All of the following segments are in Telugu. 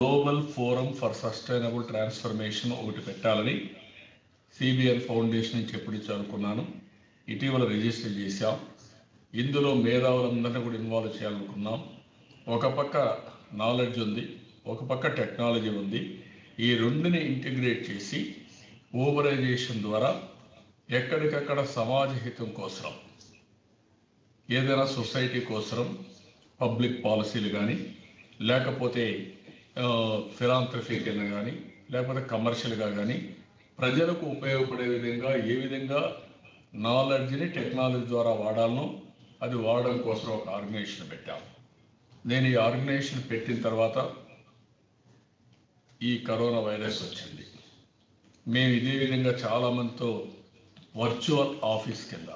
Global forum for sustainable transformation ఒకటి పెట్టాలని సిబిఎన్ ఫౌండేషన్ నుంచి ఎప్పుడు నుంచి అనుకున్నాను ఇటీవల రిజిస్టర్ చేశాం ఇందులో మేధావులందరినీ కూడా ఇన్వాల్వ్ చేయాలనుకున్నాం ఒక పక్క నాలెడ్జ్ ఉంది ఒక పక్క టెక్నాలజీ ఉంది ఈ రెండుని ఇంటిగ్రేట్ చేసి ఓవరైజేషన్ ద్వారా ఎక్కడికక్కడ సమాజ హితం కోసం ఏదైనా సొసైటీ కోసం పబ్లిక్ పాలసీలు కానీ లేకపోతే ఫిలాంథ్రఫీ కింద కానీ లేకపోతే కమర్షియల్గా కానీ ప్రజలకు ఉపయోగపడే విధంగా ఏ విధంగా నాలెడ్జ్ని టెక్నాలజీ ద్వారా వాడాలనో అది వాడడం కోసం ఒక ఆర్గనైజేషన్ పెట్టాం నేను ఈ ఆర్గనైజేషన్ పెట్టిన తర్వాత ఈ కరోనా వైరస్ వచ్చింది మేము ఇదే విధంగా చాలామందితో వర్చువల్ ఆఫీస్ కింద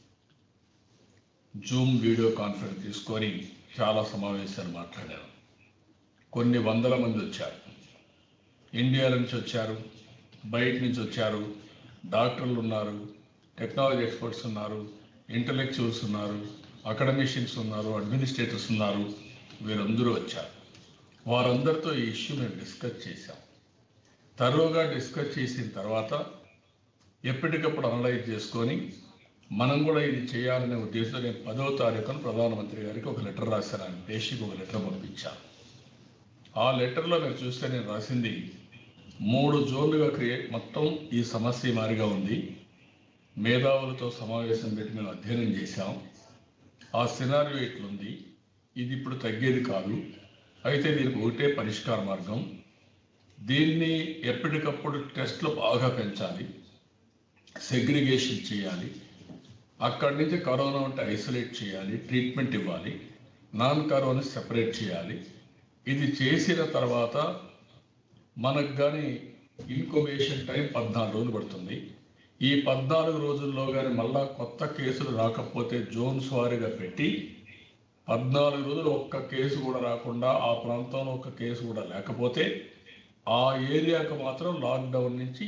జూమ్ వీడియో కాన్ఫరెన్స్ తీసుకొని చాలా సమావేశాలు మాట్లాడాను కొన్ని వందల మంది వచ్చారు ఇండియా నుంచి వచ్చారు బయట నుంచి వచ్చారు డాక్టర్లు ఉన్నారు టెక్నాలజీ ఎక్స్పర్ట్స్ ఉన్నారు ఇంటలెక్చువల్స్ ఉన్నారు అకాడమిషియన్స్ ఉన్నారు అడ్మినిస్ట్రేటర్స్ ఉన్నారు వీరందరూ వచ్చారు వారందరితో ఈ ఇష్యూ మేము డిస్కస్ చేశాం తరువుగా డిస్కస్ చేసిన తర్వాత ఎప్పటికప్పుడు అనలైజ్ చేసుకొని మనం కూడా ఇది చేయాలనే ఉద్దేశంతో నేను పదవ తారీఖున ప్రధానమంత్రి గారికి ఒక లెటర్ రాశాను ఆయన పేషికి ఒక లెటర్ పంపించాను ఆ లెటర్లో మీరు చూస్తే నేను రాసింది మూడు జోన్లుగా క్రియేట్ మొత్తం ఈ సమస్య మారిగా ఉంది మేధావులతో సమావేశం పెట్టి మేము అధ్యయనం చేశాం ఆ సినారియో ఇట్లుంది ఇది ఇప్పుడు తగ్గేది కాదు అయితే దీనికి ఒకటే పరిష్కార మార్గం దీన్ని ఎప్పటికప్పుడు టెస్ట్లు బాగా పెంచాలి సెగ్రిగేషన్ చేయాలి అక్కడి నుంచి కరోనా ఉంటే ఐసోలేట్ చేయాలి ట్రీట్మెంట్ ఇవ్వాలి నాన్ కరోనా సెపరేట్ చేయాలి ఇది చేసిన తర్వాత మనకు కానీ ఇన్క్యుబేషన్ టైం పద్నాలుగు రోజులు పడుతుంది ఈ పద్నాలుగు రోజుల్లో కానీ మళ్ళా కొత్త కేసులు రాకపోతే జోన్స్ వారీగా పెట్టి పద్నాలుగు రోజులు ఒక్క కేసు కూడా రాకుండా ఆ ప్రాంతంలో ఒక్క కేసు కూడా లేకపోతే ఆ ఏరియాకు మాత్రం లాక్డౌన్ నుంచి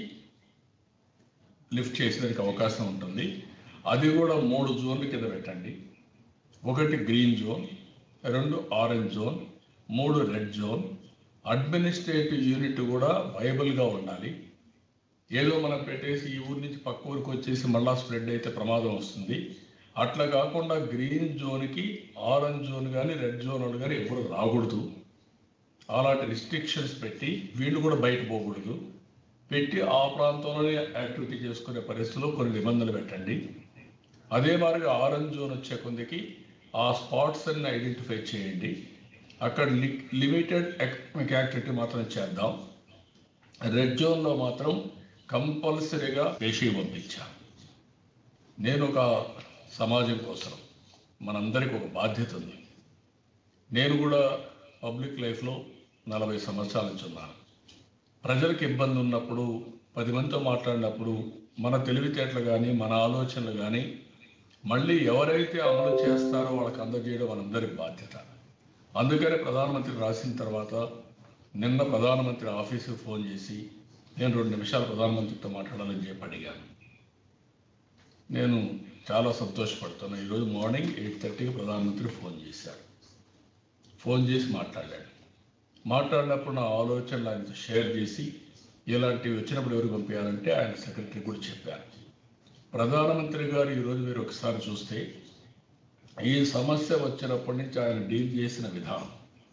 లిఫ్ట్ చేసేందుకు అవకాశం ఉంటుంది అది కూడా మూడు జోన్ల కింద పెట్టండి ఒకటి గ్రీన్ జోన్ రెండు ఆరెంజ్ జోన్ మూడు రెడ్ జోన్ అడ్మినిస్ట్రేటివ్ యూనిట్ కూడా వైబుల్గా ఉండాలి ఏదో మనం పెట్టేసి ఈ ఊరి నుంచి పక్క ఊరికి వచ్చేసి మళ్ళా స్ప్రెడ్ అయితే ప్రమాదం వస్తుంది అట్లా కాకుండా గ్రీన్ జోన్కి ఆరెంజ్ జోన్ కానీ రెడ్ జోన్ వాళ్ళు కానీ ఎవరు రాకూడదు అలాంటి రిస్ట్రిక్షన్స్ పెట్టి వీళ్ళు కూడా బయట పోకూడదు పెట్టి ఆ ప్రాంతంలోనే యాక్టివిటీ చేసుకునే పరిస్థితుల్లో కొన్ని నిబంధనలు పెట్టండి అదే మాదిరిగా ఆరెంజ్ జోన్ వచ్చే కొందికి ఆ స్పాట్స్ అన్ని ఐడెంటిఫై చేయండి అక్కడ లి లిమిటెడ్ ఎకనామిక్ యాక్టివిటీ మాత్రం చేద్దాం రెడ్ జోన్లో మాత్రం కంపల్సరీగా పేషీ పంపించాం నేను ఒక సమాజం కోసం మనందరికీ ఒక బాధ్యత ఉంది నేను కూడా పబ్లిక్ లైఫ్లో నలభై సంవత్సరాల నుంచి ఉన్నాను ప్రజలకు ఇబ్బంది ఉన్నప్పుడు పది మందితో మాట్లాడినప్పుడు మన తెలివితేటలు కానీ మన ఆలోచనలు కానీ మళ్ళీ ఎవరైతే అమలు చేస్తారో వాళ్ళకి అందజేయడం మనందరి బాధ్యత అందుకనే ప్రధానమంత్రి రాసిన తర్వాత నిన్న ప్రధానమంత్రి ఆఫీసుకు ఫోన్ చేసి నేను రెండు నిమిషాలు ప్రధానమంత్రితో మాట్లాడాలని చెప్పి అడిగాను నేను చాలా సంతోషపడుతున్నాను ఈరోజు మార్నింగ్ ఎయిట్ థర్టీకి ప్రధానమంత్రి ఫోన్ చేశారు ఫోన్ చేసి మాట్లాడాడు మాట్లాడినప్పుడు నా ఆలోచనలు ఆయనతో షేర్ చేసి ఇలాంటివి వచ్చినప్పుడు ఎవరు పంపించాలంటే ఆయన సెక్రటరీ కూడా చెప్పారు ప్రధానమంత్రి గారు ఈరోజు మీరు ఒకసారి చూస్తే ఈ సమస్య వచ్చినప్పటి నుంచి ఆయన డీల్ చేసిన విధానం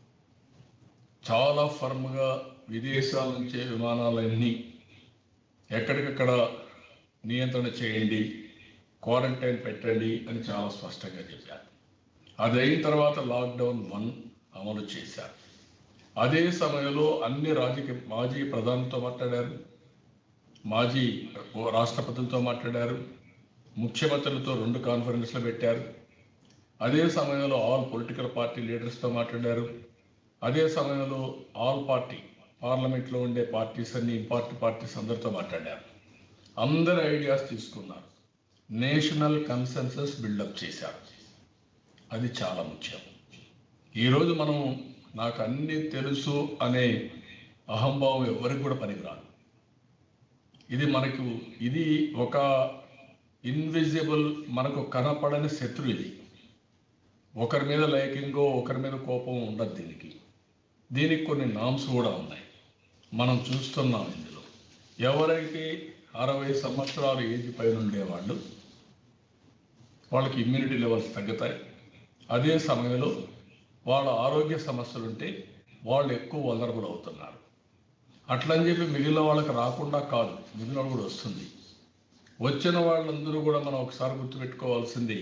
చాలా ఫర్మ్గా విదేశాల నుంచే విమానాలన్నీ ఎక్కడికక్కడ నియంత్రణ చేయండి క్వారంటైన్ పెట్టండి అని చాలా స్పష్టంగా చెప్పారు అది అయిన తర్వాత లాక్డౌన్ వన్ అమలు చేశారు అదే సమయంలో అన్ని రాజకీయ మాజీ ప్రధానితో మాట్లాడారు మాజీ రాష్ట్రపతులతో మాట్లాడారు ముఖ్యమంత్రులతో రెండు కాన్ఫరెన్స్లు పెట్టారు అదే సమయంలో ఆల్ పొలిటికల్ పార్టీ లీడర్స్తో మాట్లాడారు అదే సమయంలో ఆల్ పార్టీ పార్లమెంట్లో ఉండే పార్టీస్ అన్ని ఇంపార్టెంట్ పార్టీస్ అందరితో మాట్లాడారు అందరి ఐడియాస్ తీసుకున్నారు నేషనల్ కన్సెన్సస్ బిల్డప్ చేశారు అది చాలా ముఖ్యం ఈరోజు మనం నాకు అన్నీ తెలుసు అనే అహంభావం ఎవరికి కూడా పనికిరాదు ఇది మనకు ఇది ఒక ఇన్విజిబుల్ మనకు కనపడని శత్రు ఇది ఒకరి మీద లైకింగో ఒకరి మీద కోపం ఉండదు దీనికి దీనికి కొన్ని నామ్స్ కూడా ఉన్నాయి మనం చూస్తున్నాం ఇందులో ఎవరైతే అరవై సంవత్సరాల ఏజ్ పైన ఉండేవాళ్ళు వాళ్ళకి ఇమ్యూనిటీ లెవెల్స్ తగ్గుతాయి అదే సమయంలో వాళ్ళ ఆరోగ్య సమస్యలు ఉంటే వాళ్ళు ఎక్కువ వలరబుల్ అవుతున్నారు అట్లని చెప్పి మిగిలిన వాళ్ళకి రాకుండా కాదు మిగిలిన వాళ్ళు కూడా వస్తుంది వచ్చిన వాళ్ళందరూ కూడా మనం ఒకసారి గుర్తుపెట్టుకోవాల్సింది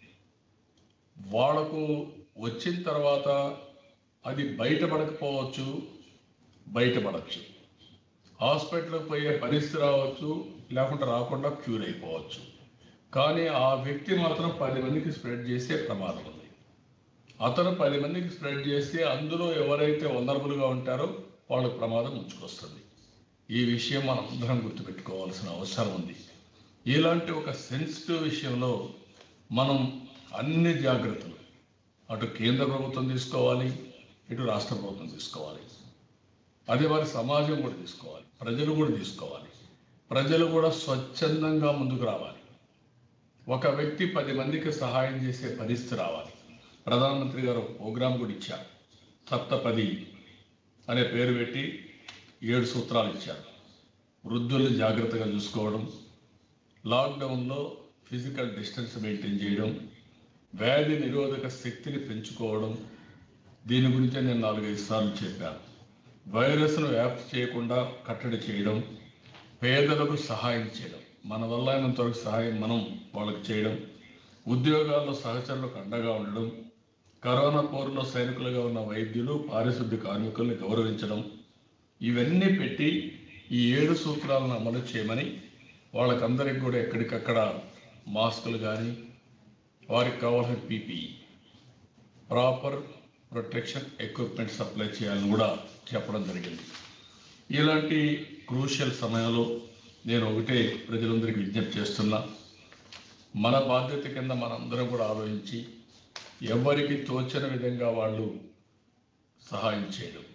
వాళ్లకు వచ్చిన తర్వాత అది బయటపడకపోవచ్చు బయటపడచ్చు హాస్పిటల్కి పోయే పరిస్థితి రావచ్చు లేకుంటే రాకుండా క్యూర్ అయిపోవచ్చు కానీ ఆ వ్యక్తి మాత్రం పది మందికి స్ప్రెడ్ చేసే ప్రమాదం ఉంది అతను పది మందికి స్ప్రెడ్ చేస్తే అందులో ఎవరైతే వనరబుల్గా ఉంటారో వాళ్ళకి ప్రమాదం ఉంచుకొస్తుంది ఈ విషయం మనం అందరం గుర్తుపెట్టుకోవాల్సిన అవసరం ఉంది ఇలాంటి ఒక సెన్సిటివ్ విషయంలో మనం అన్ని జాగ్రత్తలు అటు కేంద్ర ప్రభుత్వం తీసుకోవాలి ఇటు రాష్ట్ర ప్రభుత్వం తీసుకోవాలి అదే వారి సమాజం కూడా తీసుకోవాలి ప్రజలు కూడా తీసుకోవాలి ప్రజలు కూడా స్వచ్ఛందంగా ముందుకు రావాలి ఒక వ్యక్తి పది మందికి సహాయం చేసే పరిస్థితి రావాలి ప్రధానమంత్రి గారు ఒక ప్రోగ్రాం కూడా ఇచ్చారు సప్తపది అనే పేరు పెట్టి ఏడు సూత్రాలు ఇచ్చారు వృద్ధుల్ని జాగ్రత్తగా చూసుకోవడం లాక్డౌన్లో ఫిజికల్ డిస్టెన్స్ మెయింటైన్ చేయడం వ్యాధి నిరోధక శక్తిని పెంచుకోవడం దీని గురించి నేను నాలుగైదు సార్లు చెప్పాను వైరస్ను వ్యాప్తి చేయకుండా కట్టడి చేయడం పేదలకు సహాయం చేయడం మన వల్ల అయినంతవరకు సహాయం మనం వాళ్ళకి చేయడం ఉద్యోగాల్లో సహచరులకు అండగా ఉండడం కరోనా పోరులో సైనికులుగా ఉన్న వైద్యులు పారిశుద్ధ్య కార్మికుల్ని గౌరవించడం ఇవన్నీ పెట్టి ఈ ఏడు సూత్రాలను అమలు చేయమని వాళ్ళకందరికి కూడా ఎక్కడికక్కడ మాస్కులు కానీ వారికి కావాల్సిన PPE proper protection equipment supply చేయాలని కూడా చెప్పడం జరిగింది ఇలాంటి క్రూషియల్ సమయంలో నేను ఒకటే ప్రజలందరికీ విజ్ఞప్తి చేస్తున్నా మన బాధ్యత కింద మనందరం కూడా ఆలోచించి ఎవరికి తోచిన విధంగా వాళ్ళు సహాయం చేయడం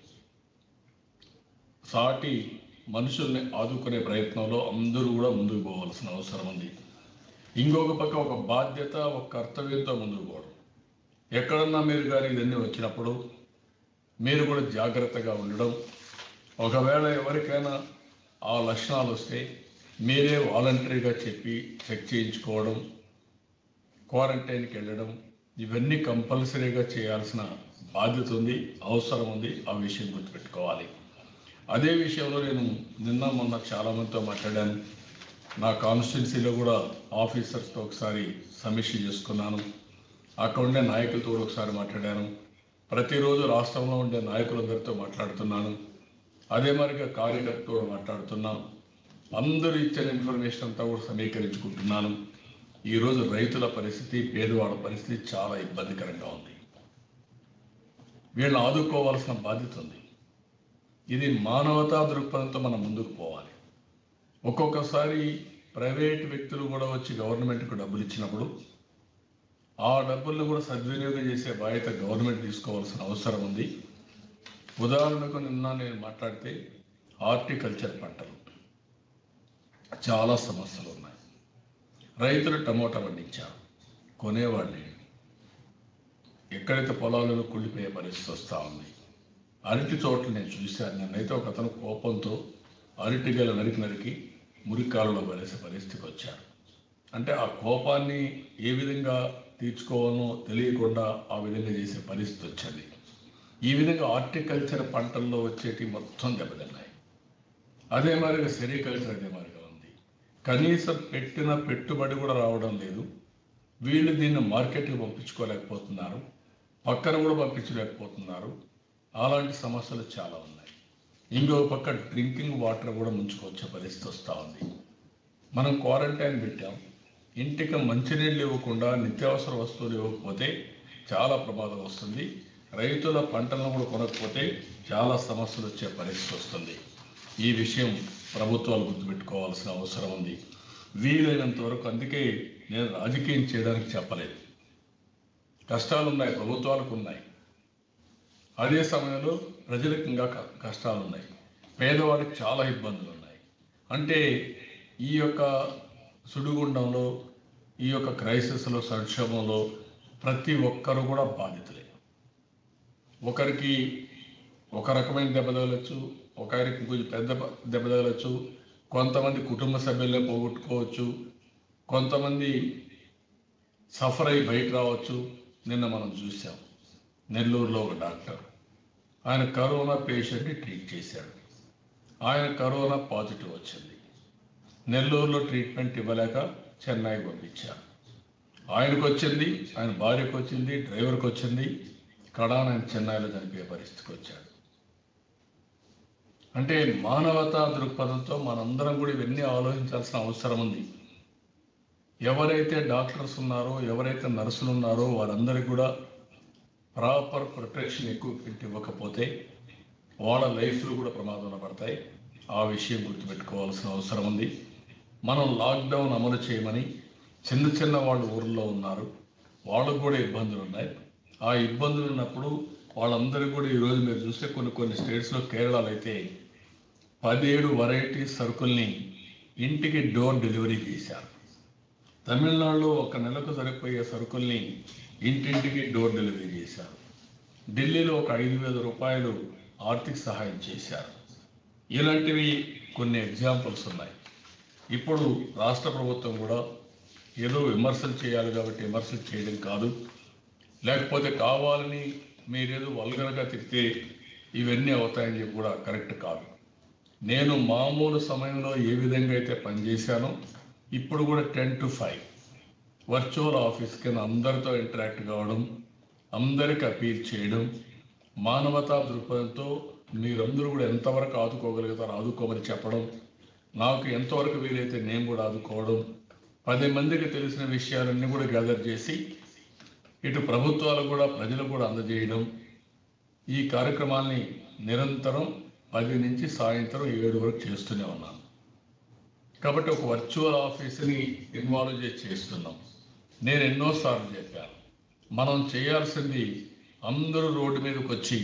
సాటి మనుషుల్ని ఆదుకునే ప్రయత్నంలో అందరూ కూడా ముందుకు పోవాల్సిన అవసరం ఉంది ఇంకొక పక్క ఒక బాధ్యత ఒక కర్తవ్యంతో ముందుకు పోవడం ఎక్కడన్నా మీరు కానీ ఇవన్నీ వచ్చినప్పుడు మీరు కూడా జాగ్రత్తగా ఉండడం ఒకవేళ ఎవరికైనా ఆ లక్షణాలు వస్తే మీరే వాలంటరీగా చెప్పి చెక్ చేయించుకోవడం క్వారంటైన్కి వెళ్ళడం ఇవన్నీ కంపల్సరీగా చేయాల్సిన బాధ్యత ఉంది అవసరం ఉంది ఆ విషయం గుర్తుపెట్టుకోవాలి అదే విషయంలో నేను నిన్న మొన్న చాలామందితో మాట్లాడాను నా కాన్స్టిట్యున్సీలో కూడా ఆఫీసర్స్తో ఒకసారి సమీక్ష చేసుకున్నాను అక్కడ ఉండే నాయకులతో కూడా ఒకసారి మాట్లాడాను ప్రతిరోజు రాష్ట్రంలో ఉండే నాయకులందరితో మాట్లాడుతున్నాను అదే మరిగా కార్యకర్తతో కూడా మాట్లాడుతున్నాను అందరూ ఇచ్చిన ఇన్ఫర్మేషన్ అంతా కూడా సమీకరించుకుంటున్నాను ఈరోజు రైతుల పరిస్థితి పేదవాళ్ళ పరిస్థితి చాలా ఇబ్బందికరంగా ఉంది వీళ్ళని ఆదుకోవాల్సిన బాధ్యత ఉంది ఇది మానవతా దృక్పథంతో మనం ముందుకు పోవాలి ఒక్కొక్కసారి ప్రైవేట్ వ్యక్తులు కూడా వచ్చి గవర్నమెంట్కు డబ్బులు ఇచ్చినప్పుడు ఆ డబ్బులను కూడా సద్వినియోగం చేసే బాధ్యత గవర్నమెంట్ తీసుకోవాల్సిన అవసరం ఉంది ఉదాహరణకు నిన్న నేను మాట్లాడితే హార్టికల్చర్ పంటలు చాలా సమస్యలు ఉన్నాయి రైతులు టమోటా పండించారు కొనేవాళ్ళు లేరు. ఎక్కడైతే పొలాలలో కుళ్ళిపోయే పరిస్థితి వస్తూ ఉంది అరటి చోట్ల నేను చూశాను నేనైతే ఒక అతను కోపంతో అరటి గల నరికి నరికి మురికాలలో పడేసే పరిస్థితికి వచ్చారు అంటే ఆ కోపాన్ని ఏ విధంగా తీర్చుకోవాలో తెలియకుండా ఆ విధంగా చేసే పరిస్థితి వచ్చింది ఈ విధంగా హార్టికల్చర్ పంటల్లో వచ్చేటి మొత్తం దెబ్బతిన్నాయి అదే మాదిరిగా సెరికల్చర్ అదే మాదిరిగా ఉంది కనీసం పెట్టిన పెట్టుబడి కూడా రావడం లేదు వీళ్ళు దీన్ని మార్కెట్కి పంపించుకోలేకపోతున్నారు పక్కన కూడా పంపించలేకపోతున్నారు అలాంటి సమస్యలు చాలా ఉన్నాయి ఇంకో పక్క డ్రింకింగ్ వాటర్ కూడా ముంచుకొచ్చే పరిస్థితి వస్తూ ఉంది మనం క్వారంటైన్ పెట్టాం ఇంటికి మంచినీళ్ళు ఇవ్వకుండా నిత్యావసర వస్తువులు ఇవ్వకపోతే చాలా ప్రమాదం వస్తుంది రైతుల పంటలను కూడా కొనకపోతే చాలా సమస్యలు వచ్చే పరిస్థితి వస్తుంది ఈ విషయం ప్రభుత్వాలు గుర్తుపెట్టుకోవాల్సిన అవసరం ఉంది వీలైనంత వరకు అందుకే నేను రాజకీయం చేయడానికి చెప్పలేదు కష్టాలు ఉన్నాయి ప్రభుత్వాలకు ఉన్నాయి అదే సమయంలో ప్రజలకు ఇంకా క- కష్టాలు ఉన్నాయి పేదవాడికి చాలా ఇబ్బందులు ఉన్నాయి అంటే ఈ యొక్క సుడిగుండంలో ఈ యొక్క క్రైసిస్లో సంక్షోభంలో ప్రతి ఒక్కరు కూడా బాధితులే ఒకరికి ఒక రకమైన దెబ్బ తగలచ్చు ఒక ఆయనకి కొంచెం పెద్ద ప- దెబ్బ తగలచ్చు కొంతమంది కుటుంబ సభ్యులే పోగొట్టుకోవచ్చు కొంతమంది సఫర్ అయి బయట రావచ్చు నిన్న మనం చూసాం నెల్లూరులో ఒక డాక్టర్ ఆయన కరోనా పేషెంట్ని ట్రీట్ చేశాడు ఆయన కరోనా పాజిటివ్ వచ్చింది నెల్లూరులో ట్రీట్మెంట్ ఇవ్వలేక చెన్నై పంపించారు ఆయనకు వచ్చింది ఆయన భార్యకు వచ్చింది డ్రైవర్కి వచ్చింది కడాన ఆయన చెన్నైలో చనిపోయే పరిస్థితికి వచ్చాడు అంటే మానవతా దృక్పథంతో మనందరం కూడా ఇవన్నీ ఆలోచించాల్సిన అవసరం ఉంది ఎవరైతే డాక్టర్స్ ఉన్నారో ఎవరైతే నర్సులు ఉన్నారో వారందరికీ కూడా ప్రాపర్ ప్రొటెక్షన్ ఎక్విప్మెంట్ ఇవ్వకపోతే వాళ్ళ లైఫ్లు కూడా ప్రమాదంలో పడతాయి ఆ విషయం గుర్తుపెట్టుకోవాల్సిన అవసరం ఉంది మనం లాక్డౌన్ అమలు చేయమని చిన్న చిన్న వాళ్ళు ఊర్లో ఉన్నారు వాళ్ళకు కూడా ఇబ్బందులు ఉన్నాయి ఆ ఇబ్బందులు ఉన్నప్పుడు వాళ్ళందరికీ కూడా ఈరోజు మీరు చూస్తే కొన్ని కొన్ని స్టేట్స్లో కేరళలో అయితే పదిహేడు వెరైటీ సరుకుల్ని ఇంటికి డోర్ డెలివరీ చేశారు తమిళనాడులో ఒక నెలకు సరిపోయే సరుకుల్ని ఇంటింటికి డోర్ డెలివరీ చేశారు ఢిల్లీలో ఒక ఐదు వేల రూపాయలు ఆర్థిక సహాయం చేశారు ఇలాంటివి కొన్ని ఎగ్జాంపుల్స్ ఉన్నాయి ఇప్పుడు రాష్ట్ర ప్రభుత్వం కూడా ఏదో విమర్శలు చేయాలి కాబట్టి విమర్శలు చేయడం కాదు లేకపోతే కావాలని మీరేదో వల్గరగా తిరిగితే ఇవన్నీ అవుతాయని చెప్పి కూడా కరెక్ట్ కాదు నేను మామూలు సమయంలో ఏ విధంగా అయితే పనిచేశానో ఇప్పుడు కూడా ten to five virtual office కింద అందరితో ఇంటరాక్ట్ కావడం అందరికి అపీల్ చేయడం మానవతా దృక్పథంతో మీరందరూ కూడా ఎంతవరకు ఆదుకోగలుగుతారో ఆదుకోమని చెప్పడం నాకు ఎంతవరకు వీలైతే నేను కూడా ఆదుకోవడం పది మందికి తెలిసిన విషయాలన్నీ కూడా గ్యాదర్ చేసి ఇటు ప్రభుత్వాలు కూడా ప్రజలు కూడా అందజేయడం ఈ కార్యక్రమాల్ని నిరంతరం పది నుంచి సాయంత్రం ఏడు వరకు చేస్తూనే ఉన్నాను కాబట్టి ఒక వర్చువల్ ఆఫీస్ని ఇన్వాల్వ్ చేసి చేస్తున్నాం నేను ఎన్నోసార్లు చెప్పాను మనం చేయాల్సింది అందరూ రోడ్డు మీదకి వచ్చి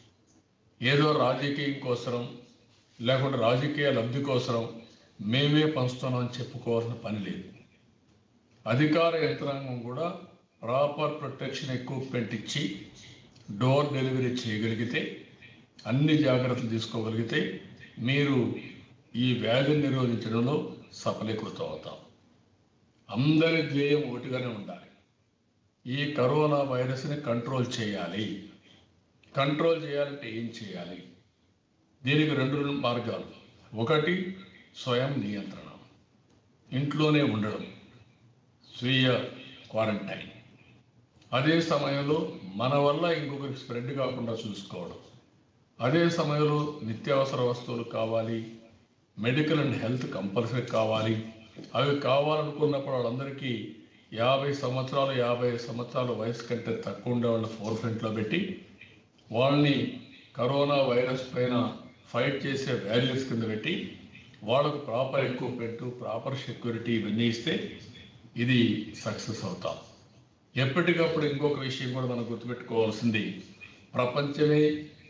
ఏదో రాజకీయం కోసరం లేకుంటే రాజకీయ లబ్ధి కోసరం మేమే పంచుతున్నామని చెప్పుకోవాల్సిన పని లేదు అధికార యంత్రాంగం కూడా ప్రాపర్ ప్రొటెక్షన్ ఎక్విప్మెంట్ ఇచ్చి డోర్ డెలివరీ చేయగలిగితే అన్ని జాగ్రత్తలు తీసుకోగలిగితే మీరు ఈ వ్యాధిని నిరోధించడంలో సఫలీకృతం అవుతాం అందరి ధ్యేయం ఒకటిగానే ఉండాలి ఈ కరోనా వైరస్ని కంట్రోల్ చేయాలి కంట్రోల్ చేయాలంటే ఏం చేయాలి దీనికి రెండు మార్గాలు ఒకటి స్వయం నియంత్రణ ఇంట్లోనే ఉండడం స్వీయ క్వారంటైన్ అదే సమయంలో మన వల్ల ఇంకొకరికి స్ప్రెడ్ కాకుండా చూసుకోవడం అదే సమయంలో నిత్యావసర వస్తువులు కావాలి మెడికల్ అండ్ హెల్త్ కంపల్సరీ కావాలి అవి కావాలనుకున్నప్పుడు వాళ్ళందరికీ యాభై సంవత్సరాలు యాభై సంవత్సరాల వయసు కంటే తక్కువ ఉండే వాళ్ళ ఫోర్ ఫ్రంట్లో పెట్టి వాళ్ళని కరోనా వైరస్ పైన ఫైట్ చేసే వారియర్స్ కింద పెట్టి వాళ్ళకు ప్రాపర్ ఎక్విప్మెంట్ ప్రాపర్ సెక్యూరిటీ ఇవన్నీ ఇస్తే ఇది సక్సెస్ అవుతాం ఎప్పటికప్పుడు ఇంకొక విషయం కూడా మనం గుర్తుపెట్టుకోవాల్సింది ప్రపంచమే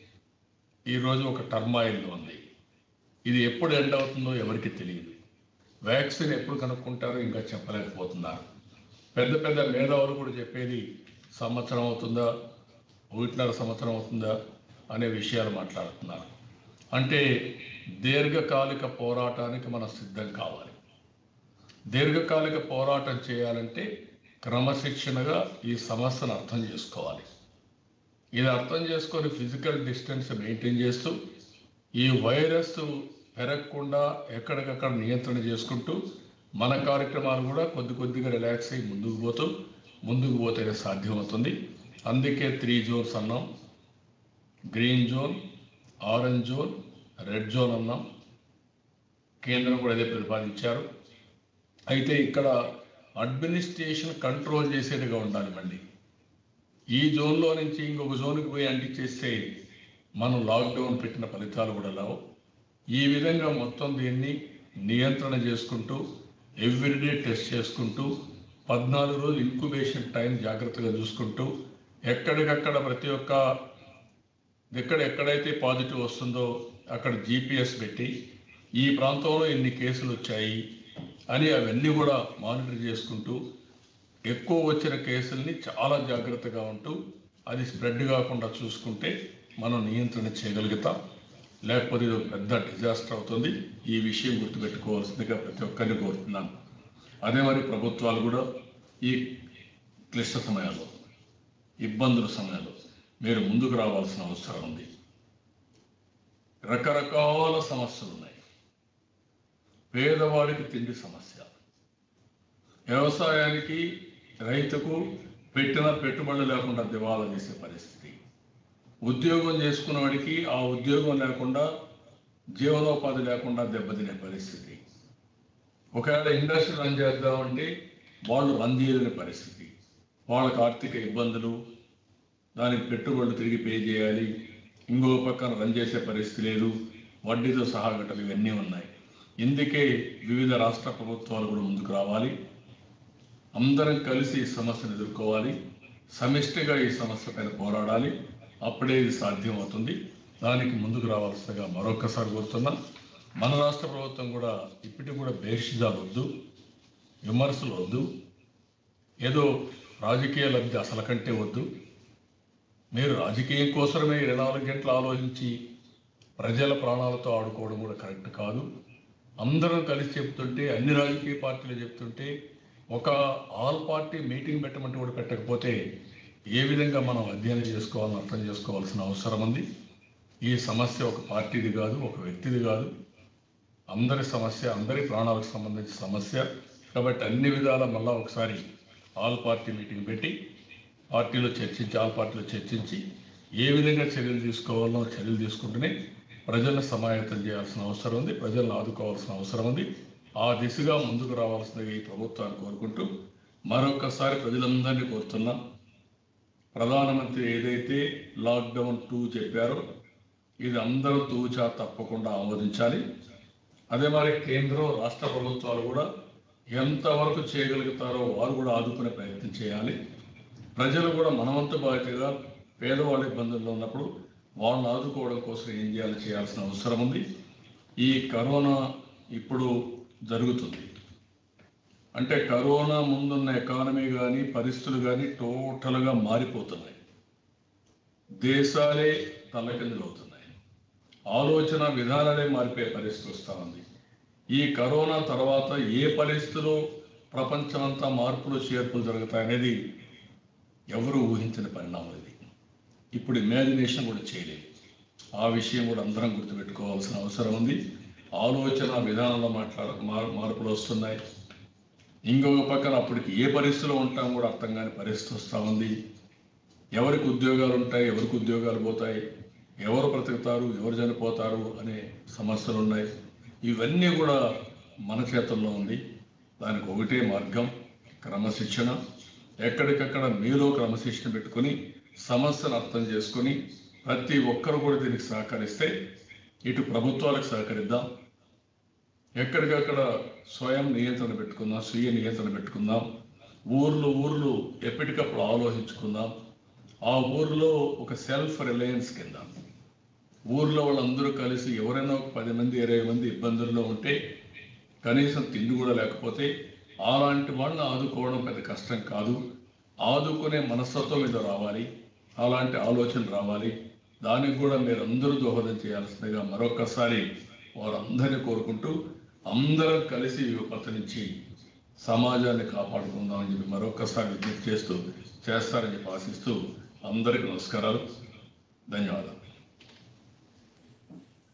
ఈరోజు ఒక టర్మాయిల్లో ఉంది ఇది ఎప్పుడు ఎండ్ అవుతుందో ఎవరికి తెలియదు వ్యాక్సిన్ ఎప్పుడు కనుక్కుంటారో ఇంకా చెప్పలేకపోతున్నారు పెద్ద పెద్ద మేధావులు కూడా చెప్పేది సంవత్సరం అవుతుందా ఒకటిన్నర సంవత్సరం అవుతుందా అనే విషయాలు మాట్లాడుతున్నారు అంటే దీర్ఘకాలిక పోరాటానికి మనం సిద్ధం కావాలి దీర్ఘకాలిక పోరాటం చేయాలంటే క్రమశిక్షణగా ఈ సమస్యను అర్థం చేసుకోవాలి ఇది అర్థం చేసుకొని ఫిజికల్ డిస్టెన్స్ మెయింటైన్ చేస్తూ ఈ వైరస్ పెరగకుండా ఎక్కడికక్కడ నియంత్రణ చేసుకుంటూ మన కార్యక్రమాలు కూడా కొద్ది కొద్దిగా రిలాక్స్ అయ్యి ముందుకు పోతూ ముందుకు పోతేనే సాధ్యమవుతుంది అందుకే త్రీ జోన్స్ అన్నాం green zone orange zone red zone అన్నాం కేంద్రం కూడా అదే ప్రతిపాదించారు అయితే ఇక్కడ అడ్మినిస్ట్రేషన్ కంట్రోల్ చేసేట్టుగా ఉండాలి మళ్ళీ ఈ జోన్లో నుంచి ఇంకొక జోన్కి పోయి అంటించేస్తే మనం లాక్డౌన్ పెట్టిన ఫలితాలు కూడా రావు ఈ విధంగా మొత్తం దీన్ని నియంత్రణ చేసుకుంటూ ఎవ్రీడే టెస్ట్ చేసుకుంటూ పద్నాలుగు రోజులు ఇంక్యుబేషన్ టైం జాగ్రత్తగా చూసుకుంటూ ఎక్కడికక్కడ ప్రతి ఒక్క ఎక్కడ ఎక్కడైతే పాజిటివ్ వస్తుందో అక్కడ జీపీఎస్ పెట్టి ఈ ప్రాంతంలో ఎన్ని కేసులు వచ్చాయి అని అవన్నీ కూడా మానిటర్ చేసుకుంటూ ఎక్కువ వచ్చిన కేసుల్ని చాలా జాగ్రత్తగా ఉంటూ అది స్ప్రెడ్ కాకుండా చూసుకుంటే మనం నియంత్రణ చేయగలుగుతాం లేకపోతే ఇది ఒక పెద్ద డిజాస్టర్ అవుతుంది ఈ విషయం గుర్తుపెట్టుకోవాల్సిందిగా ప్రతి ఒక్కరిని కోరుతున్నాను అదే మరి ప్రభుత్వాలు కూడా ఈ క్లిష్ట సమయాల్లో ఇబ్బందుల సమయాల్లో మీరు ముందుకు రావాల్సిన అవసరం ఉంది రకరకాల సమస్యలు ఉన్నాయి పేదవాడికి తిండి సమస్య వ్యవసాయానికి రైతుకు పెట్టిన పెట్టుబడి లేకుండా దివాలా తీసే పరిస్థితి ఉద్యోగం చేసుకున్న వాడికి ఆ ఉద్యోగం లేకుండా జీవనోపాధి లేకుండా దెబ్బతినే పరిస్థితి ఒకవేళ ఇండస్ట్రీ రన్ చేద్దామంటే వాళ్ళు రన్ చేయలేని పరిస్థితి వాళ్ళకి ఆర్థిక ఇబ్బందులు దానికి పెట్టుబడులు తిరిగి పే చేయాలి ఇంకో పక్కన రన్ చేసే పరిస్థితి లేదు వడ్డీతో సహా గట్టలు ఇవన్నీ ఉన్నాయి ఇందుకే వివిధ రాష్ట్ర ప్రభుత్వాలు కూడా ముందుకు రావాలి అందరం కలిసి ఈ సమస్యను ఎదుర్కోవాలి సమిష్టిగా ఈ సమస్య పైన పోరాడాలి అప్పుడే ఇది సాధ్యమవుతుంది దానికి ముందుకు రావాల్సిందిగా మరొకసారి కోరుతున్నా మన రాష్ట్ర ప్రభుత్వం కూడా ఇప్పటికి కూడా బేషిజాలు వద్దు విమర్శలు వద్దు ఏదో రాజకీయ లబ్ధి అసలు కంటే వద్దు మీరు రాజకీయం కోసమే ఇరవై నాలుగు గంటలు ఆలోచించి ప్రజల ప్రాణాలతో ఆడుకోవడం కూడా కరెక్ట్ కాదు అందరం కలిసి చెప్తుంటే అన్ని రాజకీయ పార్టీలు చెప్తుంటే ఒక ఆల్ పార్టీ మీటింగ్ పెట్టమంటే కూడా పెట్టకపోతే ఏ విధంగా మనం అధ్యయనం చేసుకోవాలని అర్థం చేసుకోవాల్సిన అవసరం ఉంది ఈ సమస్య ఒక పార్టీది కాదు ఒక వ్యక్తిది కాదు అందరి సమస్య అందరి ప్రాణాలకు సంబంధించిన సమస్య కాబట్టి అన్ని విధాల మళ్ళా ఒకసారి ఆల్ పార్టీ మీటింగ్ పెట్టి పార్టీలో చర్చించి ఆల్ పార్టీలో చర్చించి ఏ విధంగా చర్యలు తీసుకోవాలో చర్యలు తీసుకుంటూనే ప్రజలను సమాయత్తం చేయాల్సిన అవసరం ఉంది ప్రజలను ఆదుకోవాల్సిన అవసరం ఉంది ఆ దిశగా ముందుకు రావాల్సిందిగా ఈ ప్రభుత్వాన్ని కోరుకుంటూ మరొకసారి ప్రజలందరినీ కోరుతున్నాం ప్రధానమంత్రి ఏదైతే లాక్డౌన్ టూ చెప్పారో ఇది అందరూ తూచా తప్పకుండా ఆమోదించాలి అదే మరి కేంద్రం రాష్ట్ర ప్రభుత్వాలు కూడా ఎంతవరకు చేయగలుగుతారో వారు కూడా ఆదుకునే ప్రయత్నం చేయాలి ప్రజలు కూడా మనవంతు బాధ్యతగా పేదవాళ్ళ ఇబ్బందుల్లో ఉన్నప్పుడు వాళ్ళని ఆదుకోవడం కోసం ఏం చేయాలి చేయాల్సిన అవసరం ఉంది ఈ కరోనా ఇప్పుడు జరుగుతుంది అంటే కరోనా ముందున్న ఎకానమీ కానీ పరిస్థితులు కానీ టోటల్గా మారిపోతున్నాయి దేశాలే తలకిందులవుతున్నాయి ఆలోచన విధానాలే మారిపోయే పరిస్థితి వస్తూ ఉంది ఈ కరోనా తర్వాత ఏ పరిస్థితులు ప్రపంచమంతా మార్పులు చేర్పులు జరుగుతాయనేది ఎవరు ఊహించిన పరిణామం ఇది ఇప్పుడు ఇమాజినేషన్ కూడా చేయలేదు ఆ విషయం కూడా అందరం గుర్తుపెట్టుకోవాల్సిన అవసరం ఉంది ఆలోచన విధానంలో మాట్లాడ మార్- మార్పులు వస్తున్నాయి ఇంకొక పక్కన అప్పటికి ఏ పరిస్థితిలో ఉంటాం కూడా అర్థం కాని పరిస్థితి వస్తూ ఉంది ఎవరికి ఉద్యోగాలు ఉంటాయి ఎవరికి ఉద్యోగాలు పోతాయి ఎవరు బ్రతుకుతారు ఎవరు చనిపోతారు అనే సమస్యలు ఉన్నాయి ఇవన్నీ కూడా మన చేతుల్లో ఉంది దానికి ఒకటే మార్గం క్రమశిక్షణ ఎక్కడికక్కడ మీలో క్రమశిక్షణ పెట్టుకొని సమస్యను అర్థం చేసుకొని ప్రతి ఒక్కరు కూడా దీనికి సహకరిస్తే ఇటు ప్రభుత్వాలకు సహకరిద్దాం ఎక్కడికక్కడ స్వయం నియంత్రణ పెట్టుకుందాం స్వీయ నియంత్రణ పెట్టుకుందాం ఊర్లు ఊర్లు ఎప్పటికప్పుడు ఆలోచించుకుందాం ఆ ఊర్లో ఒక సెల్ఫ్ రిలయన్స్ కింద ఊర్లో వాళ్ళందరూ కలిసి ఎవరైనా ఒక పది మంది ఇరవై మంది ఇబ్బందుల్లో ఉంటే కనీసం తిండి కూడా లేకపోతే అలాంటి వాళ్ళని ఆదుకోవడం పెద్ద కష్టం కాదు ఆదుకునే మనస్తత్వం మీద రావాలి అలాంటి ఆలోచన రావాలి దానికి కూడా మీరు అందరూ దోహదం చేయాల్సిందిగా మరొకసారి వారందరినీ కోరుకుంటూ అందరం కలిసి ఈ విపత్తు నుంచి సమాజాన్ని కాపాడుకుందామని చెప్పి మరొకసారి విజ్ఞప్తి చేస్తూ చేస్తారని చెప్పి ఆశిస్తూ అందరికీ నమస్కారాలు ధన్యవాదాలు